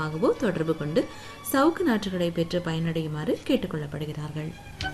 மூலமாகவோ தொடர்பு கொண்டு சவுக்கு நாற்றுகளை பெற்று பயனடையுமாறு கேட்டுக் கொள்ளப்படுகிறார்கள்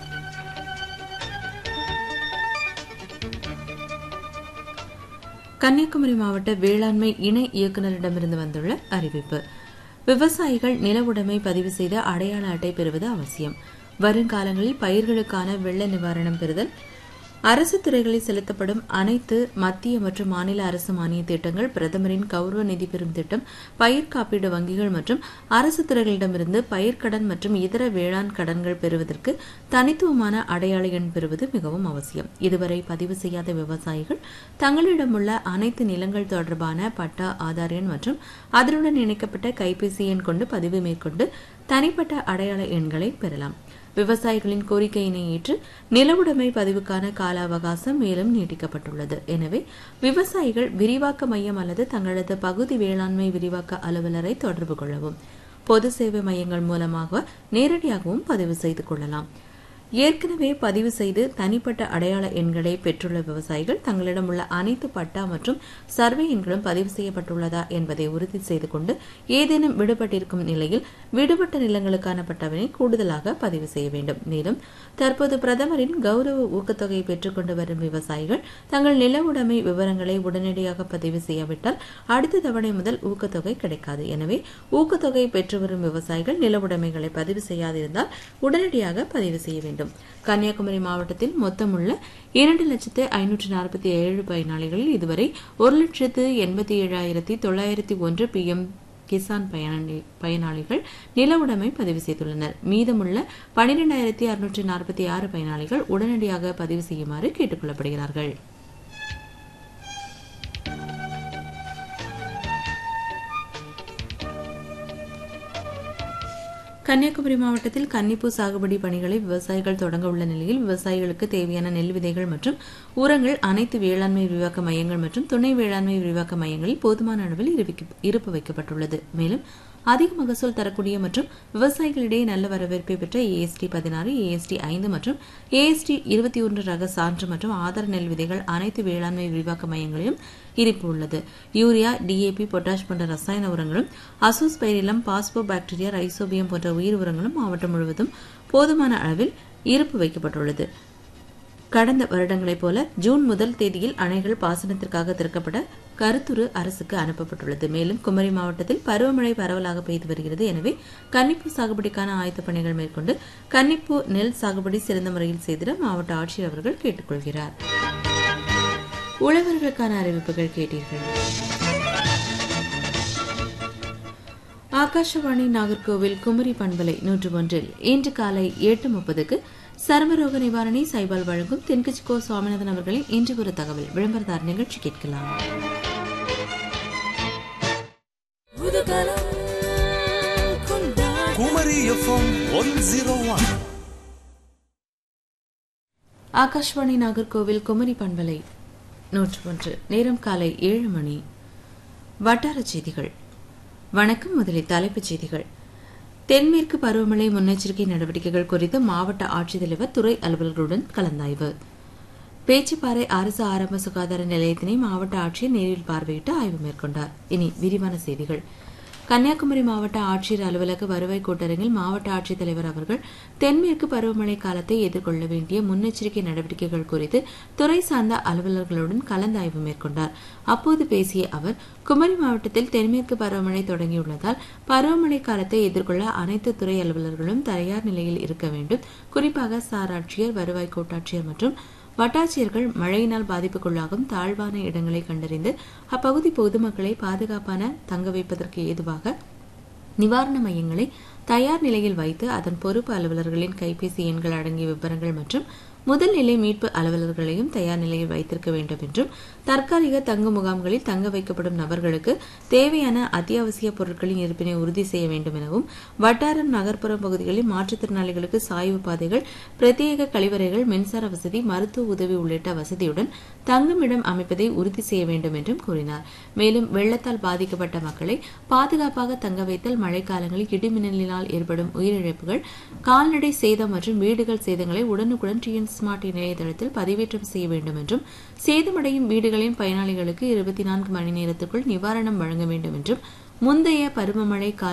கன்னியாகுமரி மாவட்ட வேளாண்மை இணை இயக்குநரிடமிருந்து வந்துள்ள அறிவிப்பு விவசாயிகள் நில உடைமை பதிவு செய்த அடையாள அட்டை பெறுவது அவசியம் வருங்காலங்களில் பயிர்களுக்கான வெள்ள நிவாரணம் பெறுதல் அரசு துறைகளில் செலுத்தப்படும் அனைத்து மத்திய மற்றும் மாநில அரசு மானிய திட்டங்கள் பிரதமரின் கௌரவ நிதி பெறும் திட்டம் பயிர் காப்பீடு வங்கிகள் மற்றும் அரசு துறைகளிடமிருந்து பயிர்க்கடன் மற்றும் இதர வேளாண் கடன்கள் பெறுவதற்கு தனித்துவமான அடையாள எண் பெறுவது மிகவும் அவசியம் இதுவரை பதிவு செய்யாத விவசாயிகள் தங்களிடமுள்ள அனைத்து நிலங்கள் தொடர்பான பட்டா ஆதார் எண் மற்றும் அதனுடன் இணைக்கப்பட்ட கைபேசி எண் கொண்டு பதிவு மேற்கொண்டு தனிப்பட்ட அடையாள எண்களை பெறலாம் விவசாயிகளின் கோரிக்கையினை ஏற்று நிலவுடைமை பதிவுக்கான கால அவகாசம் மேலும் நீட்டிக்கப்பட்டுள்ளது எனவே விவசாயிகள் விரிவாக்க மையம் அல்லது தங்களது பகுதி வேளாண்மை விரிவாக்க அலுவலரை தொடர்பு கொள்ளவும் பொது சேவை மையங்கள் மூலமாக நேரடியாகவும் பதிவு செய்து கொள்ளலாம் ஏற்கனவே பதிவு செய்து தனிப்பட்ட அடையாள எண்களை பெற்றுள்ள விவசாயிகள் தங்களிடம் உள்ள அனைத்து பட்டா மற்றும் சர்வே எண்களும் பதிவு செய்யப்பட்டுள்ளதா என்பதை உறுதி செய்து கொண்டு ஏதேனும் விடுபட்டிருக்கும் நிலையில் விடுபட்ட நிலங்களுக்கான பட்டாவினை கூடுதலாக பதிவு செய்ய வேண்டும் மேலும் தற்போது பிரதமரின் கௌரவ ஊக்கத்தொகை பெற்றுக்கொண்டு வரும் விவசாயிகள் தங்கள் நில உடைமை விவரங்களை உடனடியாக பதிவு செய்யாவிட்டால் அடுத்த தவணை முதல் ஊக்கத்தொகை கிடைக்காது எனவே ஊக்கத்தொகை பெற்று வரும் விவசாயிகள் நில உடைமைகளை பதிவு செய்யாதிருந்தால் உடனடியாக பதிவு செய்ய வேண்டும் கன்னியாகுமரி மாவட்டத்தில் மொத்தமுள்ள இரண்டு லட்சத்து ஐநூற்று நாற்பத்தி ஏழு பயனாளிகளில் இதுவரை ஒரு லட்சத்து எண்பத்தி ஏழாயிரத்தி தொள்ளாயிரத்தி ஒன்று பி எம் கிசான் பயனாளிகள் நில உடைமை பதிவு செய்துள்ளனர் மீதமுள்ள பனிரெண்டாயிரத்தி அறுநூற்று நாற்பத்தி ஆறு பயனாளிகள் உடனடியாக பதிவு செய்யுமாறு கேட்டுக் கொள்ளப்படுகிறார்கள் கன்னியாகுமரி மாவட்டத்தில் கன்னிப்பூ சாகுபடி பணிகளை விவசாயிகள் தொடங்க உள்ள நிலையில் விவசாயிகளுக்கு தேவையான நெல் விதைகள் மற்றும் உரங்கள் அனைத்து வேளாண்மை விரிவாக்க மையங்கள் மற்றும் துணை வேளாண்மை விரிவாக்க மையங்களில் போதுமான அளவில் இருப்பு வைக்கப்பட்டுள்ளது மேலும் அதிக மகசூல் தரக்கூடிய மற்றும் விவசாயிகளிடையே நல்ல வரவேற்பை பெற்ற ஏஎஸ்டி பதினாறு ஏஎஸ்டி ஐந்து மற்றும் ஏஎஸ்டி இருபத்தி ஒன்று ரக சான்று மற்றும் ஆதார நெல் விதைகள் அனைத்து வேளாண்மை விரிவாக்க மையங்களிலும் இருப்பு உள்ளது யூரியா டிஏபி பொட்டாஷ் போன்ற ரசாயன உரங்களும் அசோஸ் பைரிலம் பாஸ்போ பாக்டீரியா ரைசோபியம் போன்ற உயிர் உரங்களும் மாவட்டம் முழுவதும் போதுமான அளவில் இருப்பு வைக்கப்பட்டுள்ளது கடந்த வருடங்களைப் போல ஜூன் முதல் தேதியில் அணைகள் பாசனத்திற்காக திறக்கப்பட கருத்துரு அரசுக்கு அனுப்பப்பட்டுள்ளது மேலும் குமரி மாவட்டத்தில் பருவமழை பரவலாக பெய்து வருகிறது எனவே கன்னிப்பூ சாகுபடிக்கான ஆயத்த பணிகள் மேற்கொண்டு கன்னிப்பூ நெல் சாகுபடி சிறந்த முறையில் செய்திட மாவட்ட ஆட்சியர் அவர்கள் கேட்டுக்கொள்கிறார் உழவர்களுக்கான அறிவிப்புகள் கேட்டீர்கள் ஆகாஷவாணி நாகர்கோவில் குமரி பண்பலை நூற்று ஒன்றில் இன்று காலை எட்டு முப்பதுக்கு சர்மரோக நிவாரணி சைபால் வழங்கும் தென்கட்சிக்கோ சுவாமிநாதன் அவர்களின் இன்று ஒரு தகவல் விளம்பரதார் நிகழ்ச்சி கேட்கலாம் Kumari FM one zero one Akashvani Nagercoil Kumari பண்பலை நூற்று ஒன்று நேரம் காலை ஏழு மணி வட்டார செய்திகள் வணக்கம் முதலில் தலைப்புச் செய்திகள் தென்மேற்கு பருவமழை முன்னெச்சரிக்கை நடவடிக்கைகள் குறித்து மாவட்ட ஆட்சித்தலைவர் துறை அலுவலர்களுடன் கலந்தாய்வு பேச்சுப்பாறை அரசு ஆரம்ப சுகாதார நிலையத்தினை மாவட்ட ஆட்சியர் நேரில் பார்வையிட்டு ஆய்வு மேற்கொண்டார் இனி விரிவான செய்திகள் கன்னியாகுமரி மாவட்ட ஆட்சியர் அலுவலக வருவாய் கூட்டரங்கில் மாவட்ட ஆட்சித்தலைவர் அவர்கள் தென்மேற்கு பருவமழை காலத்தை எதிர்கொள்ள வேண்டிய முன்னெச்சரிக்கை நடவடிக்கைகள் குறித்து துறை சார்ந்த அலுவலர்களுடன் கலந்தாய்வு மேற்கொண்டார் அப்போது பேசிய அவர் குமரி மாவட்டத்தில் தென்மேற்கு பருவமழை தொடங்கியுள்ளதால் பருவமழை காலத்தை எதிர்கொள்ள அனைத்து துறை அலுவலர்களும் தயார் நிலையில் இருக்க வேண்டும் குறிப்பாக சார் ஆட்சியர் வருவாய் கோட்டாட்சியர் மற்றும் வட்டாட்சியர்கள் மழையினால் பாதிப்புக்குள்ளாகும் தாழ்வான இடங்களை கண்டறிந்து அப்பகுதி பொதுமக்களை பாதுகாப்பான தங்க வைப்பதற்கு ஏதுவாக நிவாரண மையங்களை தயார் நிலையில் வைத்து அதன் பொறுப்பு அலுவலர்களின் கைபேசி எண்கள் அடங்கிய விவரங்கள் மற்றும் முதல் நிலை மீட்பு அலுவலர்களையும் தயார் நிலையில் வைத்திருக்க வேண்டும் என்றும் தற்காலிக தங்கு முகாம்களில் தங்க வைக்கப்படும் நபர்களுக்கு தேவையான அத்தியாவசிய பொருட்களின் இருப்பினை உறுதி செய்ய வேண்டும் எனவும் வட்டாரம் நகர்ப்புற பகுதிகளில் மாற்றுத்திறனாளிகளுக்கு சாய்வு பாதைகள் பிரத்யேக கழிவறைகள் மின்சார வசதி மருத்துவ உதவி உள்ளிட்ட வசதியுடன் தங்குமிடம் அமைப்பதை உறுதி செய்ய வேண்டும் என்றும் கூறினார் மேலும் வெள்ளத்தால் பாதிக்கப்பட்ட மக்களை பாதுகாப்பாக தங்க வைத்தல் மழைக்காலங்களில் இடிமின்னலினால் ஏற்படும் உயிரிழப்புகள் கால்நடை சேதம் மற்றும் வீடுகள் சேதங்களை உடனுக்குடன் டிஎன் ஸ்மார்ட் இணையதளத்தில் பதிவேற்றம் செய்ய வேண்டும் என்றும் சேதமடையும் வீடுகளின் பயனாளிகளுக்கு இருபத்தி நான்கு மணி நேரத்துக்குள் நிவாரணம் வழங்க வேண்டும் என்றும் முந்தைய பருவமழை கால